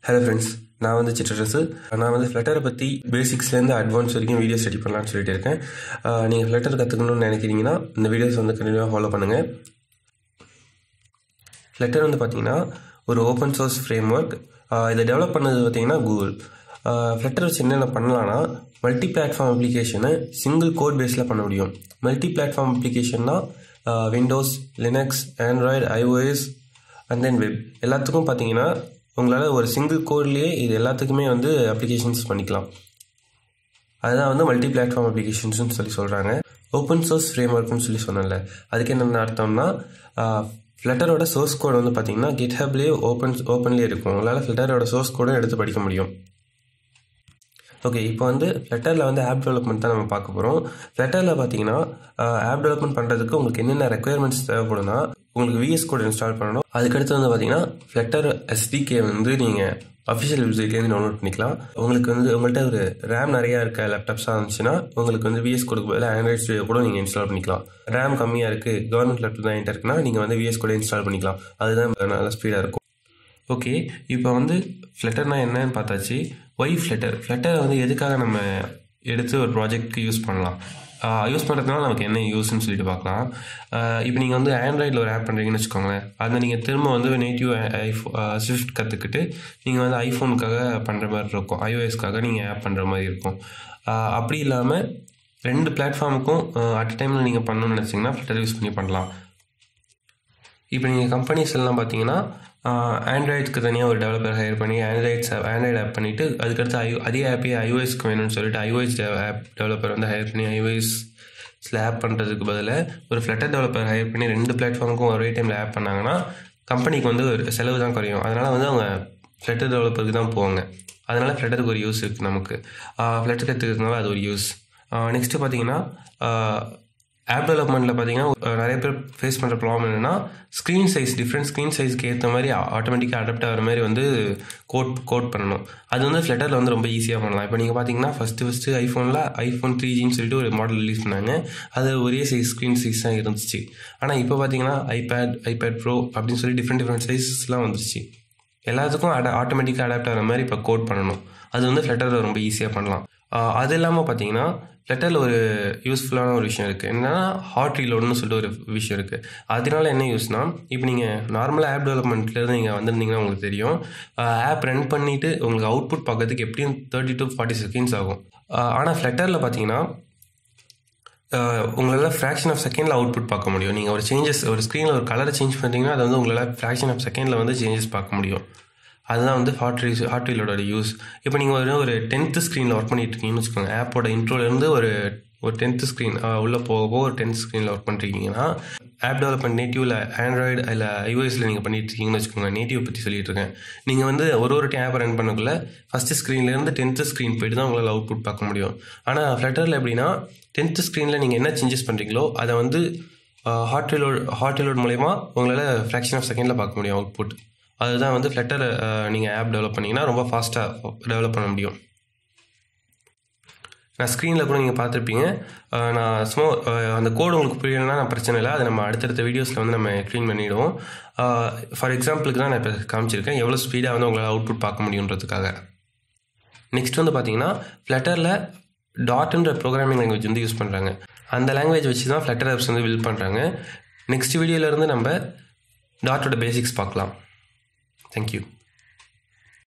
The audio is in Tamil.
ஹலோ ஃப்ரெண்ட்ஸ் நான் வந்து சிற்றரசு நான் வந்து ஃப்ளட்டரை பற்றி பேசிக்ஸ்லேருந்து அட்வான்ஸ் வரைக்கும் வீடியோ ஸ்டடி பண்ணலாம்னு சொல்லிட்டு இருக்கேன் நீங்கள் ஃப்ளட்டர் கற்றுக்கணும்னு நினைக்கிறீங்கன்னா இந்த வீடியோஸ் வந்து கண்டினியூவாக ஃபாலோ பண்ணுங்கள் ஃப்ளட்டர் வந்து பார்த்தீங்கன்னா ஒரு ஓப்பன் சோர்ஸ் ஃப்ரேம் ஒர்க் இதை டெவலப் பண்ணது பார்த்தீங்கன்னா கூகுள் ஃப்ளட்டர் வச்சு என்னென்ன பண்ணலான்னா மல்டி பிளாட்ஃபார்ம் அப்ளிகேஷனை சிங்கிள் கோட் பேஸில் பண்ண முடியும் மல்டி பிளாட்ஃபார்ம் அப்ளிகேஷன்னா Windows Linux Android iOS and then web எல்லாத்துக்கும் பார்த்தீங்கன்னா உங்களால் ஒரு சிங்கிள் கோட்லேயே இது எல்லாத்துக்குமே வந்து அப்ளிகேஷன்ஸ் பண்ணிக்கலாம் அதுதான் வந்து மல்டி பிளாட்ஃபார்ம் அப்ளிகேஷன்ஸ்னு சொல்லி சொல்கிறாங்க ஓப்பன் சோர்ஸ் ஃப்ரேம் ஒர்க்னு சொல்லி சொன்னேன்ல அதுக்கு என்னென்ன அர்த்தம்னா ஃப்ளட்டரோட சோர்ஸ் கோட் வந்து பார்த்தீங்கன்னா கிட்ஹப்லேயே ஓப்பன் ஓப்பன்லேயே இருக்கும் உங்களால் ஃப்ளட்டரோட சோர்ஸ் கோடும் எடுத்து படிக்க முடியும் ஓகே இப்போ வந்து ஃப்ளட்டரில் வந்து ஆப் டெவலப்மெண்ட் தான் நம்ம பார்க்க போகிறோம் ஃப்ளட்டரில் பார்த்தீங்கன்னா ஆப் டெவலப்மெண்ட் பண்ணுறதுக்கு உங்களுக்கு என்னென்ன ரெக்குயர்மெண்ட்ஸ் தேவைப்படும்னா உங்களுக்கு விஎஸ் கோட் இன்ஸ்டால் பண்ணணும் அதுக்கடுத்து வந்து பார்த்தீங்கன்னா ஃப்ளட்டர் எஸ்டிகே வந்து நீங்கள் அஃபிஷியல் வெப்சைட்லேருந்து டவுன்லோட் பண்ணிக்கலாம் உங்களுக்கு வந்து உங்கள்கிட்ட ஒரு ரேம் நிறையா இருக்க லேப்டாப்ஸாக இருந்துச்சுன்னா உங்களுக்கு வந்து விஎஸ் கோடுக்கு பதிலாக ஆண்ட்ராய்ட் ஸ்டுடியோ கூட நீங்கள் இன்ஸ்டால் பண்ணிக்கலாம் ரேம் கம்மியாக இருக்குது கவர்மெண்ட் லேப்டாப் தான் என்கிட்ட இருக்குன்னா நீங்கள் வந்து விஎஸ் கோட இன்ஸ்டால் பண்ணிக்கலாம் அதுதான் நல்லா ஸ்பீடாக இருக்கும் ஓகே இப்போ வந்து ஃப்ளட்டர்னா என்னன்னு பார்த்தாச்சு ஒய் ஃப்ளட்டர் ஃப்ளட்டரை வந்து எதுக்காக நம்ம எடுத்து ஒரு ப்ராஜெக்ட்க்கு யூஸ் பண்ணலாம் யூஸ் பண்ணுறதுனால நமக்கு என்ன யூஸ்ன்னு சொல்லிட்டு பார்க்கலாம் இப்போ நீங்கள் வந்து ஆண்ட்ராய்டில் ஒரு ஆப் பண்ணுறீங்கன்னு வச்சுக்கோங்களேன் அதை நீங்கள் திரும்ப வந்து நேட்டிவ் ஐஃபோ ஸ்விஃப்ட் கற்றுக்கிட்டு நீங்கள் வந்து ஐஃபோனுக்காக பண்ணுற மாதிரி இருக்கும் ஐஓஎஸ்க்காக நீங்கள் ஆப் பண்ணுற மாதிரி இருக்கும் அப்படி இல்லாமல் ரெண்டு பிளாட்ஃபார்முக்கும் அட் டைமில் நீங்கள் பண்ணணும்னு நினச்சிங்கன்னா ஃப்ளட்டர் யூஸ் பண்ணி பண்ணலாம் இப்போ நீங்கள் கம்பெனிஸ் எல்லாம் பார்த்தீங்கன்னா ஆண்ட்ராய்டுக்கு தனியாக ஒரு டெவலப்பர் ஹையர் பண்ணி ஆண்ட்ராய்ட்ஸ் ஆண்ட்ராய்டு ஆப் பண்ணிவிட்டு அதுக்கடுத்து ஐ அதே ஆப்பே ஐஓஎஸ்க்கு வேணும்னு சொல்லிட்டு ஐஓஎஸ் ஆப் டெவலப்பர் வந்து ஹையர் பண்ணி ஐஓஎஸில் ஆப் பண்ணுறதுக்கு பதிலாக ஒரு ஃப்ளட்டர் டெவலப்பர் ஹையர் பண்ணி ரெண்டு பிளாட்ஃபார்முக்கும் ஒரே டைமில் ஆப் பண்ணாங்கன்னா கம்பெனிக்கு வந்து ஒரு செலவு தான் குறையும் அதனால் வந்து அவங்க ஃப்ளட்டர் டெவலப்பருக்கு தான் போவாங்க அதனால் ஃப்ளட்டருக்கு ஒரு யூஸ் இருக்குது நமக்கு ஃப்ளட்டர் கற்றுக்கிறதுனால அது ஒரு யூஸ் நெக்ஸ்ட்டு பார்த்தீங்கன்னா ஆப் டெவலப்மெண்ட்டில் பார்த்தீங்கன்னா நிறைய பேர் ஃபேஸ் பண்ணுற ப்ராப்ளம் என்னென்னா ஸ்க்ரீன் சைஸ் டிஃப்ரெண்ட் ஸ்க்ரீன் சைஸ்க்கு ஏற்ற மாதிரி ஆட்டோமேட்டிக்காக அடாப்ட் ஆகிற மாதிரி வந்து கோட் கோட் பண்ணணும் அது வந்து ஃப்ளட்டரில் வந்து ரொம்ப ஈஸியாக பண்ணலாம் இப்போ நீங்கள் பார்த்தீங்கன்னா ஃபஸ்ட்டு ஃபஸ்ட்டு ஐஃபோனில் ஐஃபோன் த்ரீ ஜின்னு சொல்லிட்டு ஒரு மாடல் ரிலீஸ் பண்ணாங்க அது ஒரே சைஸ் ஸ்க்ரீன் சைஸ் தான் இருந்துச்சு ஆனால் இப்போ பார்த்தீங்கன்னா ஐபேட் ஐபேட் ப்ரோ அப்படின்னு சொல்லி டிஃப்ரெண்ட் டிஃப்ரெண்ட் சைஸஸ்லாம் வந்துருச்சு எல்லாத்துக்கும் அட ஆட்டோமேட்டிக்காக அடாப்ட் ஆகிற மாதிரி இப்போ கோட் பண்ணணும் அது வந்து ஃப்ளட்டரில் ரொம்ப ஈஸியாக பண்ணலாம் அது இல்லாமல் பார்த்தீங்கன்னா ஃப்ளட்டரில் ஒரு யூஸ்ஃபுல்லான ஒரு விஷயம் இருக்குது என்னென்னா ஹாட் ரீலோடுன்னு சொல்லிட்டு ஒரு விஷயம் இருக்குது அதனால என்ன யூஸ்னால் இப்போ நீங்கள் நார்மலாக ஆப் டெவலப்மெண்ட்லேருந்து நீங்கள் வந்திருந்தீங்கன்னா உங்களுக்கு தெரியும் ஆப் ரன் பண்ணிவிட்டு உங்களுக்கு அவுட்புட் பார்க்கறதுக்கு எப்படியும் தேர்ட்டி டு ஃபார்ட்டி செகண்ட்ஸ் ஆகும் ஆனால் ஃப்ளட்டரில் பார்த்தீங்கன்னா உங்களால் ஃப்ராக்ஷன் ஆஃப் செகண்டில் அவுட்புட் பார்க்க முடியும் நீங்கள் ஒரு சேஞ்சஸ் ஒரு ஸ்க்ரீனில் ஒரு கலரை சேஞ்ச் பண்ணிட்டீங்கன்னா அது வந்து உங்களால் ஃப்ராக்ஷன் ஆஃப் செகண்டில் வந்து சேஞ்சஸ் பார்க்க முடியும் அதுதான் வந்து ஹாட் ரீஸ் ஹாட் ரீலோட யூஸ் இப்போ நீங்கள் ஒரு ஒரு டென்த்து ஸ்க்ரீனில் ஒர்க் பண்ணிட்டு இருக்கீங்கன்னு வச்சுக்கோங்க ஆப்போட இன்ட்ரோலேருந்து ஒரு ஒரு டென்த்து ஸ்க்ரீன் உள்ளே போக ஒரு டென்த் ஸ்க்ரீனில் ஒர்க் பண்ணிருக்கீங்கன்னா ஆப் டெவலப்மெண்ட் நேட்டிவில் ஆண்ட்ராய்டு இல்லை ஐஓஎஸில் நீங்கள் பண்ணிட்டு இருக்கீங்கன்னு வச்சுக்கோங்க நேட்டிவ் பற்றி சொல்லிட்டு இருக்கேன் நீங்கள் வந்து ஒரு ஒரு ஆப் ரன் பண்ணக்குள்ள ஃபஸ்ட்டு ஸ்க்ரீன்லேருந்து டென்த்து ஸ்க்ரீன் போயிட்டு தான் உங்களால் அவுட்புட் பார்க்க முடியும் ஆனால் ஃப்ளட்டரில் எப்படின்னா டென்த்து ஸ்க்ரீனில் நீங்கள் என்ன சேஞ்சஸ் பண்ணுறீங்களோ அதை வந்து ஹாட் ரீலோட் ஹாட் ரீலோட் மூலயமா உங்களால் ஃப்ராக்ஷன் ஆஃப் செகண்டில் பார்க்க முடியும் அவுட்புட் அதுதான் வந்து ஃப்ளட்டர் நீங்கள் ஆப் டெவலப் பண்ணிங்கன்னா ரொம்ப ஃபாஸ்ட்டாக டெவலப் பண்ண முடியும் நான் ஸ்க்ரீனில் கூட நீங்கள் பார்த்துருப்பீங்க நான் சும்மா அந்த கோடு உங்களுக்கு புரியலைன்னா நான் பிரச்சனை இல்லை அதை நம்ம அடுத்தடுத்த வீடியோஸில் வந்து நம்ம க்ளீன் பண்ணிவிடுவோம் ஃபார் எக்ஸாம்பிளுக்கு தான் நான் இப்போ காமிச்சிருக்கேன் எவ்வளோ ஸ்பீடாக வந்து உங்களால் அவுட்புட் பார்க்க முடியுன்றதுக்காக நெக்ஸ்ட் வந்து பார்த்தீங்கன்னா ஃப்ளட்டரில் டாட்ன்ற ப்ரோக்ராமிங் லாங்குவேஜ் வந்து யூஸ் பண்ணுறாங்க அந்த லாங்குவேஜ் வச்சு தான் ஃப்ளட்டர் ஆப்ஸ் வந்து பில்ட் பண்ணுறாங்க நெக்ஸ்ட் வீடியோலேருந்து நம்ம டாட்டோட பேசிக்ஸ் பார்க்கலாம் Thank you.